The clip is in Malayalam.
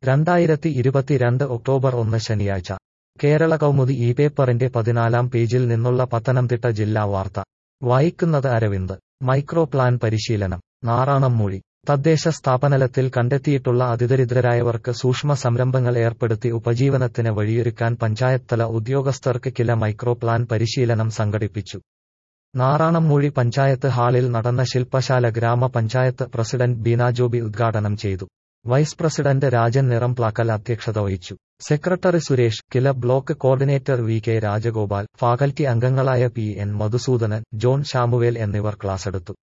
രണ്ടായിരത്തി ഇരുപത്തിരണ്ട് ഒക്ടോബർ ഒന്ന് ശനിയാഴ്ച കേരള കൗമുദി ഈ പേപ്പറിന്റെ പതിനാലാം പേജിൽ നിന്നുള്ള പത്തനംതിട്ട ജില്ലാ വാർത്ത വായിക്കുന്നത് അരവിന്ദ് മൈക്രോ പ്ലാൻ പരിശീലനം നാറാണംമൂഴി തദ്ദേശ സ്ഥാപനലത്തിൽ കണ്ടെത്തിയിട്ടുള്ള അതിദരിദ്രരായവർക്ക് സൂക്ഷ്മ സംരംഭങ്ങൾ ഏർപ്പെടുത്തി ഉപജീവനത്തിന് വഴിയൊരുക്കാൻ പഞ്ചായത്തല ഉദ്യോഗസ്ഥർക്ക് കില മൈക്രോ പ്ലാൻ പരിശീലനം സംഘടിപ്പിച്ചു നാറാണംമൂഴി പഞ്ചായത്ത് ഹാളിൽ നടന്ന ശില്പശാല ഗ്രാമപഞ്ചായത്ത് പ്രസിഡന്റ് ബീന ജോബി ഉദ്ഘാടനം ചെയ്തു വൈസ് പ്രസിഡന്റ് രാജൻ നിറംപ്ലാക്കൽ അധ്യക്ഷത വഹിച്ചു secretary Suresh Kila block coordinator V K Rajagopal faculty അംഗങ്ങളായ പി എൻ മധുസൂദനൻ ജോൺ ശാമുവേൽ എന്നിവർ ക്ലാസെടുത്തു